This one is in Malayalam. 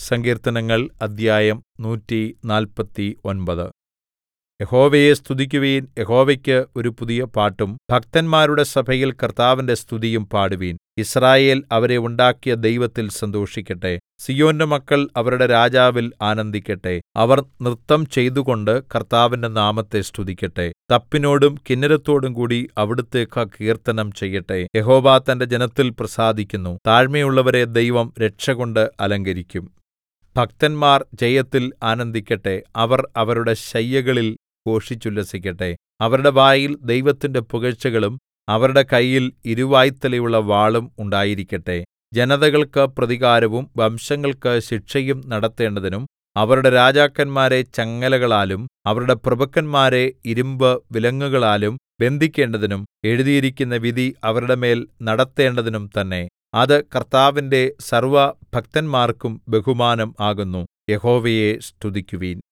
സങ്കീർത്തനങ്ങൾ അദ്ധ്യായം നൂറ്റിനാല്പത്തൊമ്പത് യഹോവയെ സ്തുതിക്കുവിൻ യഹോവയ്ക്ക് ഒരു പുതിയ പാട്ടും ഭക്തന്മാരുടെ സഭയിൽ കർത്താവിന്റെ സ്തുതിയും പാടുവിൻ യിസ്രായേൽ അവരെ ഉണ്ടാക്കിയ ദൈവത്തിൽ സന്തോഷിക്കട്ടെ സീയോന്റെ മക്കൾ അവരുടെ രാജാവിൽ ആനന്ദിക്കട്ടെ അവർ നൃത്തം ചെയ്തുകൊണ്ട് കർത്താവിന്റെ നാമത്തെ സ്തുതിക്കട്ടെ തപ്പിനോടും കിന്നരത്തോടും കൂടി അവിടുത്തേക്ക് കീർത്തനം ചെയ്യട്ടെ യഹോവ തന്റെ ജനത്തിൽ പ്രസാദിക്കുന്നു താഴ്മയുള്ളവരെ ദൈവം രക്ഷകൊണ്ട് അലങ്കരിക്കും ഭക്തന്മാർ ജയത്തിൽ ആനന്ദിക്കട്ടെ അവർ അവരുടെ ശയ്യകളിൽ ഘോഷിച്ചുല്ലസിക്കട്ടെ അവരുടെ വായിൽ ദൈവത്തിന്റെ പുകഴ്ചകളും അവരുടെ കയ്യിൽ ഇരുവായ്ത്തലയുള്ള വാളും ഉണ്ടായിരിക്കട്ടെ ജനതകൾക്ക് പ്രതികാരവും വംശങ്ങൾക്ക് ശിക്ഷയും നടത്തേണ്ടതിനും അവരുടെ രാജാക്കന്മാരെ ചങ്ങലകളാലും അവരുടെ പ്രഭുക്കന്മാരെ ഇരിമ്പു വിലങ്ങുകളാലും ബന്ധിക്കേണ്ടതിനും എഴുതിയിരിക്കുന്ന വിധി അവരുടെ മേൽ നടത്തേണ്ടതിനും തന്നെ അത് കർത്താവിന്റെ സർവ്വഭക്തന്മാർക്കും ബഹുമാനം ആകുന്നു യഹോവയെ സ്തുതിക്കുവിൻ